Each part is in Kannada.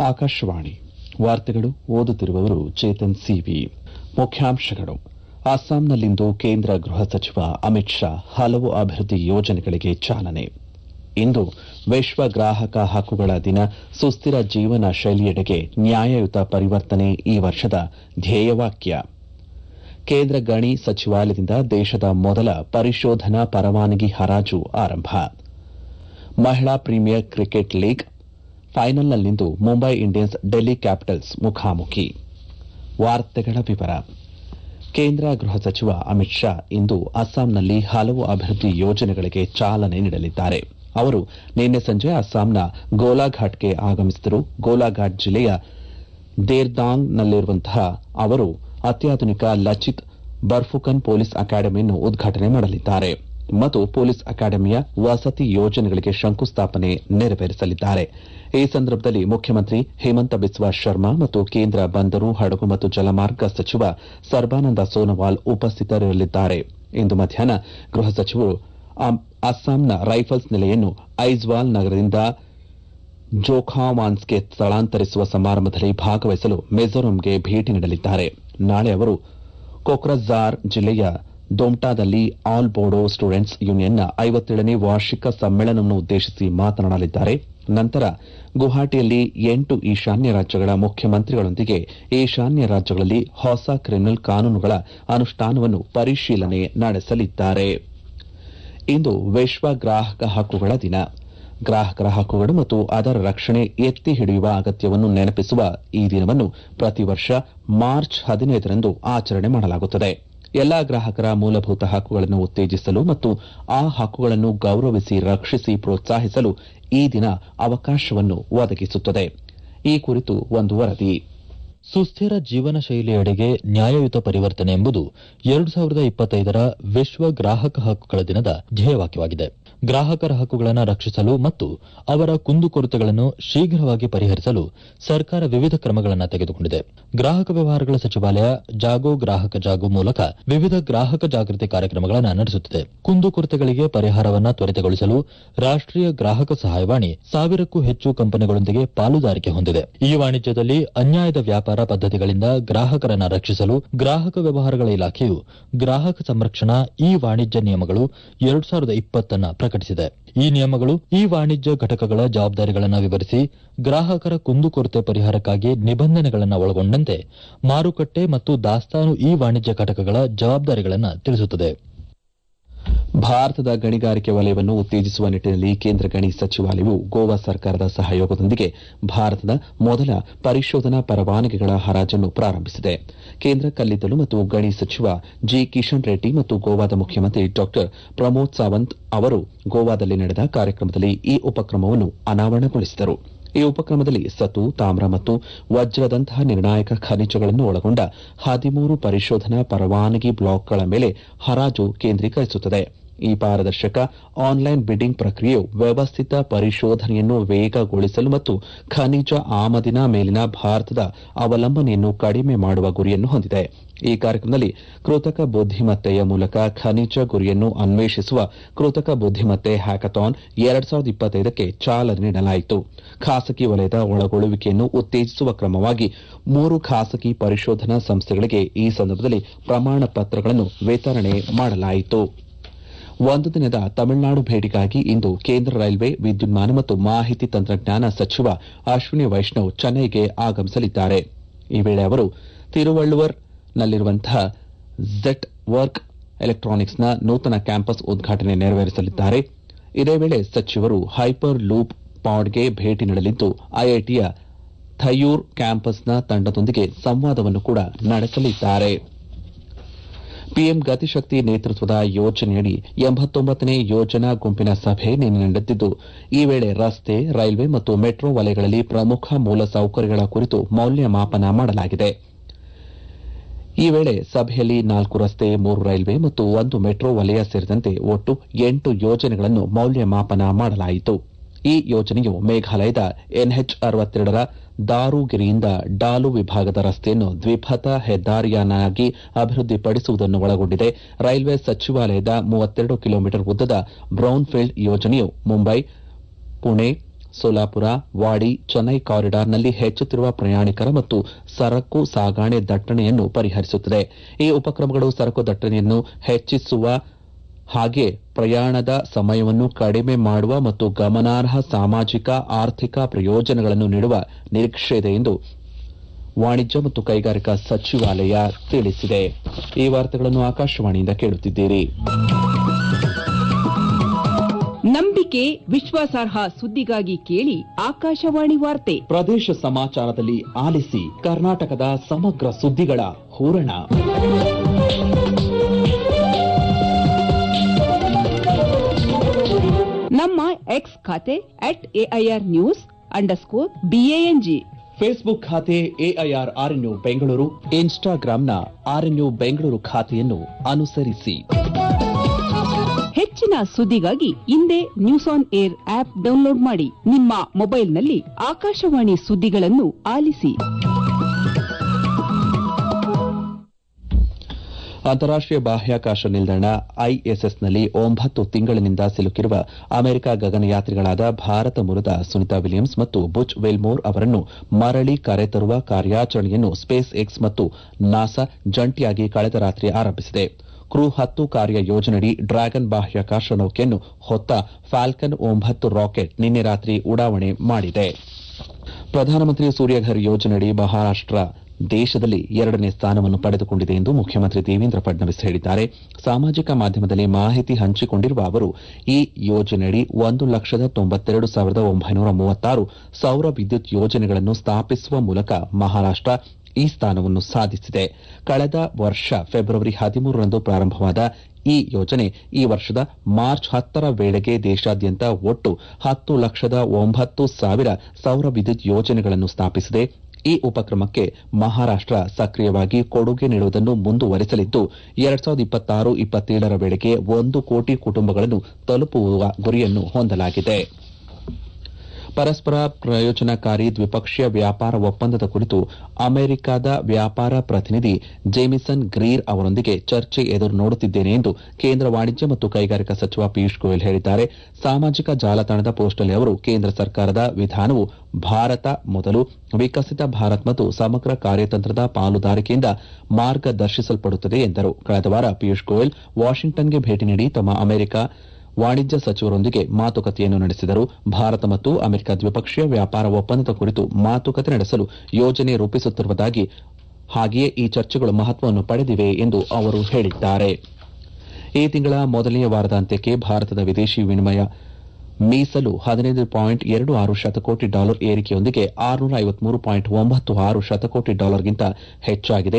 ಆಕಾಶವಾಣಿ ವಾರ್ತೆಗಳು ಓದುತ್ತಿರುವವರು ಚೇತನ್ ಸಿವಿ ಮುಖ್ಯಾಂಶಗಳು ಅಸ್ಸಾಂನಲ್ಲಿಂದು ಕೇಂದ್ರ ಗೃಹ ಸಚಿವ ಅಮಿತ್ ಶಾ ಹಲವು ಅಭಿವೃದ್ದಿ ಯೋಜನೆಗಳಿಗೆ ಚಾಲನೆ ಇಂದು ವಿಶ್ವ ಗ್ರಾಹಕ ಹಕ್ಕುಗಳ ದಿನ ಸುಸ್ದಿರ ಜೀವನ ಶೈಲಿಯೆಡೆಗೆ ನ್ಯಾಯಯುತ ಪರಿವರ್ತನೆ ಈ ವರ್ಷದ ಧ್ಯೇಯವಾಕ್ಯ ಕೇಂದ್ರ ಗಣಿ ಸಚಿವಾಲಯದಿಂದ ದೇಶದ ಮೊದಲ ಪರಿಶೋಧನಾ ಪರವಾನಗಿ ಹರಾಜು ಆರಂಭ ಮಹಿಳಾ ಪ್ರೀಮಿಯರ್ ಕ್ರಿಕೆಟ್ ಲೀಗ್ ಫೈನಲ್ನಲ್ಲಿಂದು ಮುಂಬೈ ಇಂಡಿಯನ್ಸ್ ಡೆಲ್ಲಿ ಕ್ಯಾಪಿಟಲ್ಸ್ ಮುಖಾಮುಖಿ ವಾರ್ತೆಗಳ ವಿವರ ಕೇಂದ್ರ ಗೃಹ ಸಚಿವ ಅಮಿತ್ ಶಾ ಇಂದು ಅಸ್ಸಾಂನಲ್ಲಿ ಹಲವು ಅಭಿವೃದ್ದಿ ಯೋಜನೆಗಳಿಗೆ ಚಾಲನೆ ನೀಡಲಿದ್ದಾರೆ ಅವರು ನಿನ್ನೆ ಸಂಜೆ ಅಸ್ಸಾಂನ ಗೋಲಾಘಾಟ್ಗೆ ಆಗಮಿಸಿದರು ಗೋಲಾಘಾಟ್ ಜಿಲ್ಲೆಯ ದೇರ್ದಾಂಗ್ನಲ್ಲಿರುವಂತಹ ಅವರು ಅತ್ಯಾಧುನಿಕ ಲಚಿತ್ ಬರ್ಫುಕನ್ ಪೊಲೀಸ್ ಅಕಾಡೆಮಿಯನ್ನು ಉದ್ಘಾಟನೆ ಮಾಡಲಿದ್ದಾರೆ ಮತ್ತು ಪೊಲೀಸ್ ಅಕಾಡೆಮಿಯ ವಸತಿ ಯೋಜನೆಗಳಿಗೆ ಶಂಕುಸ್ಥಾಪನೆ ನೆರವೇರಿಸಲಿದ್ದಾರೆ ಈ ಸಂದರ್ಭದಲ್ಲಿ ಮುಖ್ಯಮಂತ್ರಿ ಹಿಮಂತ ಬಿಸ್ವಾ ಶರ್ಮಾ ಮತ್ತು ಕೇಂದ್ರ ಬಂದರು ಹಡಗು ಮತ್ತು ಜಲಮಾರ್ಗ ಸಚಿವ ಸರ್ಬಾನಂದ ಸೋನೋವಾಲ್ ಉಪಸ್ಥಿತರಿರಲಿದ್ದಾರೆ ಇಂದು ಮಧ್ಯಾಹ್ನ ಗೃಹ ಸಚಿವರು ಅಸ್ಸಾಂನ ರೈಫಲ್ಸ್ ನೆಲೆಯನ್ನು ಐಜ್ವಾಲ್ ನಗರದಿಂದ ಜೋಖಾವಾನ್ಸ್ಗೆ ಸ್ಥಳಾಂತರಿಸುವ ಸಮಾರಂಭದಲ್ಲಿ ಭಾಗವಹಿಸಲು ಮಿಜೋರಂಗೆ ಭೇಟಿ ನೀಡಲಿದ್ದಾರೆ ನಾಳೆ ಅವರು ಕೊಕ್ರಜಾರ್ ಜಿಲ್ಲೆಯ ದೊಮ್ಟಾದಲ್ಲಿ ಆಲ್ ಬೋಡೋ ಸ್ಟೂಡೆಂಟ್ಸ್ ಯೂನಿಯನ್ನ ಐವತ್ತೇಳನೇ ವಾರ್ಷಿಕ ಸಮ್ಮೇಳನವನ್ನು ಉದ್ದೇಶಿಸಿ ಮಾತನಾಡಲಿದ್ದಾರೆ ನಂತರ ಗುವಾಹಟಿಯಲ್ಲಿ ಎಂಟು ಈಶಾನ್ಯ ರಾಜ್ಯಗಳ ಮುಖ್ಯಮಂತ್ರಿಗಳೊಂದಿಗೆ ಈಶಾನ್ಯ ರಾಜ್ಯಗಳಲ್ಲಿ ಹೊಸ ಕ್ರಿಮಿನಲ್ ಕಾನೂನುಗಳ ಅನುಷ್ಠಾನವನ್ನು ಪರಿಶೀಲನೆ ನಡೆಸಲಿದ್ದಾರೆ ಇಂದು ವಿಶ್ವ ಗ್ರಾಹಕ ಹಕ್ಕುಗಳ ದಿನ ಗ್ರಾಹಕರ ಹಕ್ಕುಗಳು ಮತ್ತು ಅದರ ರಕ್ಷಣೆ ಎತ್ತಿ ಹಿಡಿಯುವ ಅಗತ್ಯವನ್ನು ನೆನಪಿಸುವ ಈ ದಿನವನ್ನು ಪ್ರತಿ ವರ್ಷ ಮಾರ್ಚ್ ಹದಿನೈದರಂದು ಆಚರಣೆ ಮಾಡಲಾಗುತ್ತದೆ ಎಲ್ಲಾ ಗ್ರಾಹಕರ ಮೂಲಭೂತ ಹಕ್ಕುಗಳನ್ನು ಉತ್ತೇಜಿಸಲು ಮತ್ತು ಆ ಹಕ್ಕುಗಳನ್ನು ಗೌರವಿಸಿ ರಕ್ಷಿಸಿ ಪ್ರೋತ್ಸಾಹಿಸಲು ಈ ದಿನ ಅವಕಾಶವನ್ನು ಒದಗಿಸುತ್ತದೆ ಈ ಕುರಿತು ಒಂದು ವರದಿ ಸುಸ್ದಿರ ಜೀವನ ಶೈಲಿಯೆಡೆಗೆ ನ್ಯಾಯಯುತ ಪರಿವರ್ತನೆ ಎಂಬುದು ಎರಡು ಸಾವಿರದ ಇಪ್ಪತ್ತೈದರ ವಿಶ್ವ ಗ್ರಾಹಕ ಹಕ್ಕುಗಳ ದಿನದ ಧ್ಯೇಯವಾಕ್ಯವಾಗಿದೆ ಗ್ರಾಹಕರ ಹಕ್ಕುಗಳನ್ನು ರಕ್ಷಿಸಲು ಮತ್ತು ಅವರ ಕುಂದುಕೊರತೆಗಳನ್ನು ಶೀಘ್ರವಾಗಿ ಪರಿಹರಿಸಲು ಸರ್ಕಾರ ವಿವಿಧ ಕ್ರಮಗಳನ್ನು ತೆಗೆದುಕೊಂಡಿದೆ ಗ್ರಾಹಕ ವ್ಯವಹಾರಗಳ ಸಚಿವಾಲಯ ಜಾಗೋ ಗ್ರಾಹಕ ಜಾಗೋ ಮೂಲಕ ವಿವಿಧ ಗ್ರಾಹಕ ಜಾಗೃತಿ ಕಾರ್ಯಕ್ರಮಗಳನ್ನು ನಡೆಸುತ್ತಿದೆ ಕುಂದುಕೊರತೆಗಳಿಗೆ ಪರಿಹಾರವನ್ನು ತ್ವರಿತಗೊಳಿಸಲು ರಾಷ್ಟೀಯ ಗ್ರಾಹಕ ಸಹಾಯವಾಣಿ ಸಾವಿರಕ್ಕೂ ಹೆಚ್ಚು ಕಂಪನಿಗಳೊಂದಿಗೆ ಪಾಲುದಾರಿಕೆ ಹೊಂದಿದೆ ಈ ವಾಣಿಜ್ಯದಲ್ಲಿ ಅನ್ಯಾಯದ ವ್ಯಾಪಾರ ಪದ್ದತಿಗಳಿಂದ ಗ್ರಾಹಕರನ್ನು ರಕ್ಷಿಸಲು ಗ್ರಾಹಕ ವ್ಯವಹಾರಗಳ ಇಲಾಖೆಯು ಗ್ರಾಹಕ ಸಂರಕ್ಷಣಾ ಇ ವಾಣಿಜ್ಯ ನಿಯಮಗಳು ಎರಡು ಸಾವಿರದ ಇಪ್ಪತ್ತನ್ನು ಪ್ರಕಟಿಸಿದೆ ಈ ನಿಯಮಗಳು ಈ ವಾಣಿಜ್ಯ ಘಟಕಗಳ ಜವಾಬ್ದಾರಿಗಳನ್ನು ವಿವರಿಸಿ ಗ್ರಾಹಕರ ಕುಂದುಕೊರತೆ ಪರಿಹಾರಕ್ಕಾಗಿ ನಿಬಂಧನೆಗಳನ್ನು ಒಳಗೊಂಡಂತೆ ಮಾರುಕಟ್ಟೆ ಮತ್ತು ದಾಸ್ತಾನು ಇ ವಾಣಿಜ್ಯ ಘಟಕಗಳ ಜವಾಬ್ದಾರಿಗಳನ್ನು ತಿಳಿಸುತ್ತದೆ ಭಾರತದ ಗಣಿಗಾರಿಕೆ ವಲಯವನ್ನು ಉತ್ತೇಜಿಸುವ ನಿಟ್ಟನಲ್ಲಿ ಕೇಂದ್ರ ಗಣಿ ಸಚಿವಾಲಯವು ಗೋವಾ ಸರ್ಕಾರದ ಸಹಯೋಗದೊಂದಿಗೆ ಭಾರತದ ಮೊದಲ ಪರಿಶೋಧನಾ ಪರವಾನಗಿಗಳ ಹರಾಜನ್ನು ಪ್ರಾರಂಭಿಸಿದೆ ಕೇಂದ್ರ ಕಲ್ಲಿದ್ದಲು ಮತ್ತು ಗಣಿ ಸಚಿವ ಜಿ ಕಿಶನ್ ರೆಡ್ಡಿ ಮತ್ತು ಗೋವಾದ ಮುಖ್ಯಮಂತ್ರಿ ಡಾ ಪ್ರಮೋದ್ ಸಾವಂತ್ ಅವರು ಗೋವಾದಲ್ಲಿ ನಡೆದ ಕಾರ್ಯಕ್ರಮದಲ್ಲಿ ಈ ಉಪಕ್ರಮವನ್ನು ಅನಾವರಣಗೊಳಿಸಿದರು ಈ ಉಪಕ್ರಮದಲ್ಲಿ ಸತು ತಾಮ್ರ ಮತ್ತು ವಜ್ರದಂತಹ ನಿರ್ಣಾಯಕ ಖನಿಜಗಳನ್ನು ಒಳಗೊಂಡ ಹದಿಮೂರು ಪರಿಶೋಧನಾ ಪರವಾನಗಿ ಬ್ಲಾಕ್ಗಳ ಮೇಲೆ ಹರಾಜು ಕೇಂದ್ರೀಕರಿಸುತ್ತದೆ ಈ ಪಾರದರ್ಶಕ ಆನ್ಲೈನ್ ಬಿಡ್ಡಿಂಗ್ ಪ್ರಕ್ರಿಯೆಯು ವ್ಯವಸ್ಥಿತ ಪರಿಶೋಧನೆಯನ್ನು ವೇಗಗೊಳಿಸಲು ಮತ್ತು ಖನಿಜ ಆಮದಿನ ಮೇಲಿನ ಭಾರತದ ಅವಲಂಬನೆಯನ್ನು ಕಡಿಮೆ ಮಾಡುವ ಗುರಿಯನ್ನು ಹೊಂದಿದೆ ಈ ಕಾರ್ಯಕ್ರಮದಲ್ಲಿ ಕೃತಕ ಬುದ್ದಿಮತ್ತೆಯ ಮೂಲಕ ಖನಿಜ ಗುರಿಯನ್ನು ಅನ್ವೇಷಿಸುವ ಕೃತಕ ಬುದ್ದಿಮತ್ತೆ ಹ್ಯಾಕಥಾನ್ ಎರಡ್ ಸಾವಿರದ ಇಪ್ಪತ್ತೈದಕ್ಕೆ ಚಾಲನೆ ನೀಡಲಾಯಿತು ಖಾಸಗಿ ವಲಯದ ಒಳಗೊಳ್ಳುವಿಕೆಯನ್ನು ಉತ್ತೇಜಿಸುವ ಕ್ರಮವಾಗಿ ಮೂರು ಖಾಸಗಿ ಪರಿಶೋಧನಾ ಸಂಸ್ಥೆಗಳಿಗೆ ಈ ಸಂದರ್ಭದಲ್ಲಿ ಪ್ರಮಾಣ ಪತ್ರಗಳನ್ನು ವಿತರಣೆ ಮಾಡಲಾಯಿತು ಒಂದು ದಿನದ ತಮಿಳುನಾಡು ಭೇಟಿಗಾಗಿ ಇಂದು ಕೇಂದ್ರ ರೈಲ್ವೆ ವಿದ್ಯುನ್ಮಾನ ಮತ್ತು ಮಾಹಿತಿ ತಂತ್ರಜ್ಞಾನ ಸಚಿವ ಅಶ್ವಿನಿ ವೈಷ್ಣವ್ ಚೆನ್ನೈಗೆ ಆಗಮಿಸಲಿದ್ದಾರೆ ಈ ವೇಳೆ ಅವರು ತಿರುವಳ್ಳುವರ್ನಲ್ಲಿರುವಂತಹ ಝೆಟ್ ವರ್ಕ್ ಎಲೆಕ್ಟಾನಿಕ್ಸ್ನ ನೂತನ ಕ್ಯಾಂಪಸ್ ಉದ್ಘಾಟನೆ ನೆರವೇರಿಸಲಿದ್ದಾರೆ ಇದೇ ವೇಳೆ ಸಚಿವರು ಹೈಪರ್ ಲೂಪ್ ಪಾಡ್ಗೆ ಭೇಟಿ ನೀಡಲಿದ್ದು ಐಐಟಿಯ ಥೈಯೂರ್ ಕ್ಯಾಂಪಸ್ನ ತಂಡದೊಂದಿಗೆ ಸಂವಾದವನ್ನು ಕೂಡ ನಡೆಸಲಿದ್ದಾರೆ ಪಿಎಂ ಗತಿಶಕ್ತಿ ನೇತೃತ್ವದ ಯೋಜನೆಯಡಿ ಎಂಬತ್ತೊಂಬತ್ತನೇ ಯೋಜನಾ ಗುಂಪಿನ ಸಭೆ ನಿನ್ನೆ ನಡೆದಿದ್ದು ಈ ವೇಳೆ ರಸ್ತೆ ರೈಲ್ವೆ ಮತ್ತು ಮೆಟ್ರೋ ವಲಯಗಳಲ್ಲಿ ಪ್ರಮುಖ ಮೂಲಸೌಕರ್ಯಗಳ ಕುರಿತು ಮೌಲ್ಯಮಾಪನ ಮಾಡಲಾಗಿದೆ ಈ ವೇಳೆ ಸಭೆಯಲ್ಲಿ ನಾಲ್ಕು ರಸ್ತೆ ಮೂರು ರೈಲ್ವೆ ಮತ್ತು ಒಂದು ಮೆಟ್ರೋ ವಲಯ ಸೇರಿದಂತೆ ಒಟ್ಟು ಎಂಟು ಯೋಜನೆಗಳನ್ನು ಮೌಲ್ಯಮಾಪನ ಮಾಡಲಾಯಿತು ಈ ಯೋಜನೆಯು ಮೇಘಾಲಯದ ಎನ್ಎಚ್ ಅರವತ್ತೆರಡರ ದಾರುಗಿರಿಯಿಂದ ಡಾಲು ವಿಭಾಗದ ರಸ್ತೆಯನ್ನು ದ್ವಿಪಥ ಹೆದ್ದಾರಿಯನ್ನಾಗಿ ಅಭಿವೃದ್ಧಿಪಡಿಸುವುದನ್ನು ಒಳಗೊಂಡಿದೆ ರೈಲ್ವೆ ಸಚಿವಾಲಯದ ಮೂವತ್ತೆರಡು ಕಿಲೋಮೀಟರ್ ಉದ್ದದ ಬ್ರೌನ್ಫೀಲ್ಡ್ ಯೋಜನೆಯು ಮುಂಬೈ ಪುಣೆ ಸೋಲಾಪುರ ವಾಡಿ ಚೆನ್ನೈ ಕಾರಿಡಾರ್ನಲ್ಲಿ ಹೆಚ್ಚುತ್ತಿರುವ ಪ್ರಯಾಣಿಕರ ಮತ್ತು ಸರಕು ಸಾಗಣೆ ದಟ್ಟಣೆಯನ್ನು ಪರಿಹರಿಸುತ್ತದೆ ಈ ಉಪಕ್ರಮಗಳು ಸರಕು ದಟ್ಟಣೆಯನ್ನು ಹೆಚ್ಚಿಸುವ ಹಾಗೆ ಪ್ರಯಾಣದ ಸಮಯವನ್ನು ಕಡಿಮೆ ಮಾಡುವ ಮತ್ತು ಗಮನಾರ್ಹ ಸಾಮಾಜಿಕ ಆರ್ಥಿಕ ಪ್ರಯೋಜನಗಳನ್ನು ನೀಡುವ ನಿರೀಕ್ಷೆಯಿದೆ ಎಂದು ವಾಣಿಜ್ಯ ಮತ್ತು ಕೈಗಾರಿಕಾ ಸಚಿವಾಲಯ ತಿಳಿಸಿದೆ ಈ ವಾರ್ತೆಗಳನ್ನು ಆಕಾಶವಾಣಿಯಿಂದ ಕೇಳುತ್ತಿದ್ದೀರಿ ನಂಬಿಕೆ ವಿಶ್ವಾಸಾರ್ಹ ಸುದ್ದಿಗಾಗಿ ಕೇಳಿ ಆಕಾಶವಾಣಿ ವಾರ್ತೆ ಪ್ರದೇಶ ಸಮಾಚಾರದಲ್ಲಿ ಆಲಿಸಿ ಕರ್ನಾಟಕದ ಸಮಗ್ರ ಸುದ್ದಿಗಳ ಹೂರಣ ನಮ್ಮ ಎಕ್ಸ್ ಖಾತೆ at AIR news underscore BANG Facebook ಖಾತೆ ಎಐಆರ್ ಆರ್ಎನ್ಯು ಬೆಂಗಳೂರು ಇನ್ಸ್ಟಾಗ್ರಾಂನ ಆರ್ಎನ್ಯು ಬೆಂಗಳೂರು ಖಾತೆಯನ್ನು ಅನುಸರಿಸಿ ಹೆಚ್ಚಿನ ಸುದ್ದಿಗಾಗಿ ಹಿಂದೆ news on air app download ಮಾಡಿ ನಿಮ್ಮ ಮೊಬೈಲ್ನಲ್ಲಿ ಆಕಾಶವಾಣಿ ಸುದ್ದಿಗಳನ್ನು ಆಲಿಸಿ ಅಂತಾರಾಷ್ಟೀಯ ಬಾಹ್ಯಾಕಾಶ ನಿಲ್ದಾಣ ಐಎಸ್ಎಸ್ನಲ್ಲಿ ಒಂಬತ್ತು ತಿಂಗಳಿನಿಂದ ಸಿಲುಕಿರುವ ಅಮೆರಿಕ ಗಗನಯಾತ್ರಿಗಳಾದ ಭಾರತ ಮೂಲದ ಸುನಿತಾ ವಿಲಿಯಮ್ಸ್ ಮತ್ತು ಬುಚ್ ವೆಲ್ಮೋರ್ ಅವರನ್ನು ಮರಳಿ ಕರೆತರುವ ಕಾರ್ಯಾಚರಣೆಯನ್ನು ಸ್ಪೇಸ್ ಎಕ್ಸ್ ಮತ್ತು ನಾಸಾ ಜಂಟಿಯಾಗಿ ಕಳೆದ ರಾತ್ರಿ ಆರಂಭಿಸಿದೆ ಕ್ರೂ ಹತ್ತು ಕಾರ್ಯ ಯೋಜನೆಯಡಿ ಡ್ರ್ಯಾಗನ್ ಬಾಹ್ಯಾಕಾಶ ನೌಕೆಯನ್ನು ಹೊತ್ತ ಫ್ಯಾಲ್ಕನ್ ಒಂಬತ್ತು ರಾಕೆಟ್ ನಿನ್ನೆ ರಾತ್ರಿ ಉಡಾವಣೆ ಮಾಡಿದೆ ಪ್ರಧಾನಮಂತ್ರಿ ಸೂರ್ಯಘರ್ ಯೋಜನೆಯಡಿ ಮಹಾರಾಷ್ಟ ದೇಶದಲ್ಲಿ ಎರಡನೇ ಸ್ಥಾನವನ್ನು ಪಡೆದುಕೊಂಡಿದೆ ಎಂದು ಮುಖ್ಯಮಂತ್ರಿ ದೇವೇಂದ್ರ ಫಡ್ನವೀಸ್ ಹೇಳಿದ್ದಾರೆ ಸಾಮಾಜಿಕ ಮಾಧ್ಯಮದಲ್ಲಿ ಮಾಹಿತಿ ಹಂಚಿಕೊಂಡಿರುವ ಅವರು ಈ ಯೋಜನೆಯಡಿ ಒಂದು ಲಕ್ಷದ ತೊಂಬತ್ತೆರಡು ಸಾವಿರದ ಒಂಬೈನೂರ ಮೂವತ್ತಾರು ಸೌರ ವಿದ್ಯುತ್ ಯೋಜನೆಗಳನ್ನು ಸ್ಥಾಪಿಸುವ ಮೂಲಕ ಮಹಾರಾಷ್ಟ ಈ ಸ್ಥಾನವನ್ನು ಸಾಧಿಸಿದೆ ಕಳೆದ ವರ್ಷ ಫೆಬ್ರವರಿ ಹದಿಮೂರರಂದು ಪ್ರಾರಂಭವಾದ ಈ ಯೋಜನೆ ಈ ವರ್ಷದ ಮಾರ್ಚ್ ಹತ್ತರ ವೇಳೆಗೆ ದೇಶಾದ್ಯಂತ ಒಟ್ಟು ಹತ್ತು ಲಕ್ಷದ ಒಂಬತ್ತು ಸಾವಿರ ಸೌರ ವಿದ್ಯುತ್ ಯೋಜನೆಗಳನ್ನು ಸ್ಥಾಪಿಸಿದೆ ಈ ಉಪಕ್ರಮಕ್ಕೆ ಮಹಾರಾಷ್ಟ ಸಕ್ರಿಯವಾಗಿ ಕೊಡುಗೆ ನೀಡುವುದನ್ನು ಮುಂದುವರೆಸಲಿದ್ದು ಎರಡ್ ಸಾವಿರದ ಇಪ್ಪತ್ತಾರು ಇಪ್ಪತ್ತೇಳರ ವೇಳೆಗೆ ಒಂದು ಕೋಟಿ ಕುಟುಂಬಗಳನ್ನು ತಲುಪುವ ಗುರಿಯನ್ನು ಹೊಂದಲಾಗಿದೆ ಪರಸ್ಪರ ಪ್ರಯೋಜನಕಾರಿ ದ್ವಿಪಕ್ಷೀಯ ವ್ಯಾಪಾರ ಒಪ್ಪಂದದ ಕುರಿತು ಅಮೆರಿಕದ ವ್ಯಾಪಾರ ಪ್ರತಿನಿಧಿ ಜೇಮಿಸನ್ ಗ್ರೀರ್ ಅವರೊಂದಿಗೆ ಚರ್ಚೆ ಎದುರು ನೋಡುತ್ತಿದ್ದೇನೆ ಎಂದು ಕೇಂದ್ರ ವಾಣಿಜ್ಯ ಮತ್ತು ಕೈಗಾರಿಕಾ ಸಚಿವ ಪಿಯೂಷ್ ಗೋಯಲ್ ಹೇಳಿದ್ದಾರೆ ಸಾಮಾಜಿಕ ಜಾಲತಾಣದ ಪೋಸ್ಟ್ನಲ್ಲಿ ಅವರು ಕೇಂದ್ರ ಸರ್ಕಾರದ ವಿಧಾನವು ಭಾರತ ಮೊದಲು ವಿಕಸಿತ ಭಾರತ್ ಮತ್ತು ಸಮಗ್ರ ಕಾರ್ಯತಂತ್ರದ ಪಾಲುದಾರಿಕೆಯಿಂದ ಮಾರ್ಗದರ್ಶಿಸಲ್ಪಡುತ್ತದೆ ಎಂದರು ಕಳೆದ ವಾರ ಪಿಯೂಷ್ ಗೋಯಲ್ ವಾಷಿಂಗ್ಟನ್ಗೆ ಭೇಟಿ ನೀಡಿ ತಮ್ಮ ಅಮೆರಿಕ ವಾಣಿಜ್ಯ ಸಚಿವರೊಂದಿಗೆ ಮಾತುಕತೆಯನ್ನು ನಡೆಸಿದರು ಭಾರತ ಮತ್ತು ಅಮೆರಿಕ ದ್ವಿಪಕ್ಷೀಯ ವ್ಯಾಪಾರ ಒಪ್ಪಂದದ ಕುರಿತು ಮಾತುಕತೆ ನಡೆಸಲು ಯೋಜನೆ ರೂಪಿಸುತ್ತಿರುವುದಾಗಿ ಹಾಗೆಯೇ ಈ ಚರ್ಚೆಗಳು ಮಹತ್ವವನ್ನು ಪಡೆದಿವೆ ಎಂದು ಅವರು ಹೇಳಿದ್ದಾರೆ ಈ ತಿಂಗಳ ಮೊದಲನೆಯ ವಾರದ ಅಂತ್ಯಕ್ಕೆ ಭಾರತದ ವಿದೇಶಿ ವಿನಿಮಯ ಮೀಸಲು ಹದಿನೈದು ಪಾಯಿಂಟ್ ಎರಡು ಆರು ಶತಕೋಟಿ ಡಾಲರ್ ಏರಿಕೆಯೊಂದಿಗೆ ಆರುನೂರ ಐವತ್ಮೂರು ಪಾಯಿಂಟ್ ಒಂಬತ್ತು ಆರು ಶತಕೋಟಿ ಡಾಲರ್ಗಿಂತ ಹೆಚ್ಚಾಗಿದೆ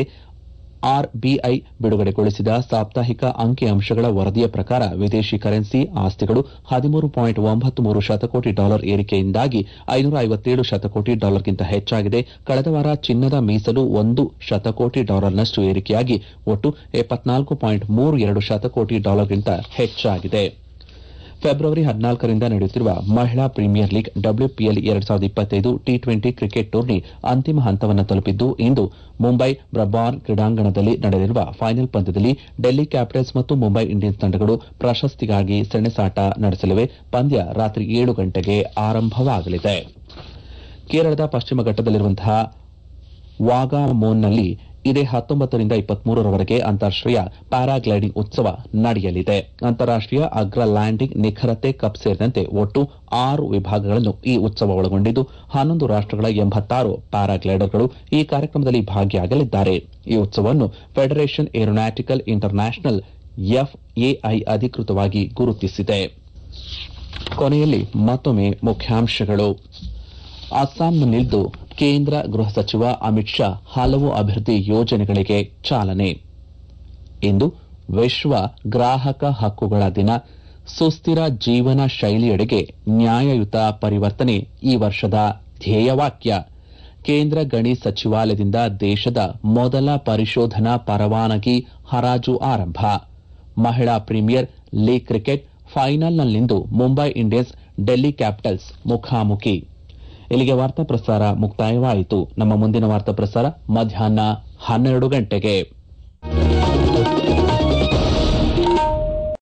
ಆರ್ಬಿಐ ಬಿಡುಗಡೆಗೊಳಿಸಿದ ಸಾಪ್ತಾಹಿಕ ಅಂಕಿಅಂಶಗಳ ವರದಿಯ ಪ್ರಕಾರ ವಿದೇಶಿ ಕರೆನ್ಸಿ ಆಸ್ತಿಗಳು ಹದಿಮೂರು ಪಾಯಿಂಟ್ ಒಂಬತ್ತು ಮೂರು ಶತಕೋಟಿ ಡಾಲರ್ ಏರಿಕೆಯಿಂದಾಗಿ ಐನೂರ ಐವತ್ತೇಳು ಶತಕೋಟಿ ಡಾಲರ್ಗಿಂತ ಹೆಚ್ಚಾಗಿದೆ ಕಳೆದ ವಾರ ಚಿನ್ನದ ಮೀಸಲು ಒಂದು ಶತಕೋಟಿ ಡಾಲರ್ನಷ್ಟು ಏರಿಕೆಯಾಗಿ ಒಟ್ಟು ಎಪ್ಪತ್ನಾಲ್ಕು ಪಾಯಿಂಟ್ ಮೂರು ಎರಡು ಶತಕೋಟಿ ಡಾಲರ್ಗಿಂತ ಹೆಚ್ಚಾಗಿದೆ ಫೆಬ್ರವರಿ ಹದಿನಾಲ್ಕರಿಂದ ನಡೆಯುತ್ತಿರುವ ಮಹಿಳಾ ಪ್ರೀಮಿಯರ್ ಲೀಗ್ ಡಬ್ಲ್ಯೂಪಿಎಲ್ ಎರಡ್ ಸಾವಿರದ ಇಪ್ಪತ್ತೈದು ಟಿ ಟ್ವೆಂಟಿ ಕ್ರಿಕೆಟ್ ಟೂರ್ನಿ ಅಂತಿಮ ಹಂತವನ್ನು ತಲುಪಿದ್ದು ಇಂದು ಮುಂಬೈ ಬ್ರಬಾರ್ನ್ ಕ್ರೀಡಾಂಗಣದಲ್ಲಿ ನಡೆಯಲಿರುವ ಫೈನಲ್ ಪಂದ್ಯದಲ್ಲಿ ಡೆಲ್ಲಿ ಕ್ಯಾಪಿಟಲ್ಸ್ ಮತ್ತು ಮುಂಬೈ ಇಂಡಿಯನ್ಸ್ ತಂಡಗಳು ಪ್ರಶಸ್ತಿಗಾಗಿ ಸೆಣಸಾಟ ನಡೆಸಲಿವೆ ಪಂದ್ಯ ರಾತ್ರಿ ಏಳು ಗಂಟೆಗೆ ಆರಂಭವಾಗಲಿದೆ ಕೇರಳದ ಪಶ್ಚಿಮ ಘಟ್ಟದಲ್ಲಿರುವಂತಹ ವಾಗಾಮೋನ್ನಲ್ಲಿ ಇದೇ ಹತ್ತೊಂಬತ್ತರಿಂದ ಇಪ್ಪತ್ಮೂರರವರೆಗೆ ಅಂತಾರಾಷ್ಟೀಯ ಪ್ಯಾರಾಗ್ಲೈಡಿಂಗ್ ಉತ್ಸವ ನಡೆಯಲಿದೆ ಅಂತಾರಾಷ್ಟೀಯ ಅಗ್ರ ಲ್ಯಾಂಡಿಂಗ್ ನಿಖರತೆ ಕಪ್ ಸೇರಿದಂತೆ ಒಟ್ಟು ಆರು ವಿಭಾಗಗಳನ್ನು ಈ ಉತ್ಸವ ಒಳಗೊಂಡಿದ್ದು ಹನ್ನೊಂದು ರಾಷ್ಟಗಳ ಎಂಬತ್ತಾರು ಪ್ಯಾರಾಗ್ಲೈಡರ್ಗಳು ಈ ಕಾರ್ಯಕ್ರಮದಲ್ಲಿ ಭಾಗಿಯಾಗಲಿದ್ದಾರೆ ಈ ಉತ್ಸವವನ್ನು ಫೆಡರೇಷನ್ ಏರೋನಾಟಿಕಲ್ ಇಂಟರ್ನ್ಯಾಷನಲ್ ಎಫ್ಎಐ ಅಧಿಕೃತವಾಗಿ ಗುರುತಿಸಿದೆ ಕೊನೆಯಲ್ಲಿ ಮತ್ತೊಮ್ಮೆ ಮುಖ್ಯಾಂಶಗಳು ಅಸ್ಸಾಂನಲ್ಲಿಂದು ಕೇಂದ್ರ ಗೃಹ ಸಚಿವ ಅಮಿತ್ ಶಾ ಹಲವು ಅಭಿವೃದ್ಧಿ ಯೋಜನೆಗಳಿಗೆ ಚಾಲನೆ ಇಂದು ವಿಶ್ವ ಗ್ರಾಹಕ ಹಕ್ಕುಗಳ ದಿನ ಸುಸ್ಥಿರ ಜೀವನ ಶೈಲಿಯೆಡೆಗೆ ನ್ಯಾಯಯುತ ಪರಿವರ್ತನೆ ಈ ವರ್ಷದ ಧ್ಯೇಯವಾಕ್ಯ ಕೇಂದ್ರ ಗಣಿ ಸಚಿವಾಲಯದಿಂದ ದೇಶದ ಮೊದಲ ಪರಿಶೋಧನಾ ಪರವಾನಗಿ ಹರಾಜು ಆರಂಭ ಮಹಿಳಾ ಪ್ರೀಮಿಯರ್ ಲೀಗ್ ಕ್ರಿಕೆಟ್ ಫೈನಲ್ನಲ್ಲಿಂದು ಮುಂಬೈ ಇಂಡಿಯನ್ಸ್ ಡೆಲ್ಲಿ ಕ್ಯಾಪಿಟಲ್ಸ್ ಮುಖಾಮುಖಿ ಇಲ್ಲಿಗೆ ವಾರ್ತಾ ಪ್ರಸಾರ ಮುಕ್ತಾಯವಾಯಿತು ನಮ್ಮ ಮುಂದಿನ ವಾರ್ತಾ ಪ್ರಸಾರ ಮಧ್ಯಾಹ್ನ ಹನ್ನೆರಡು ಗಂಟೆಗೆ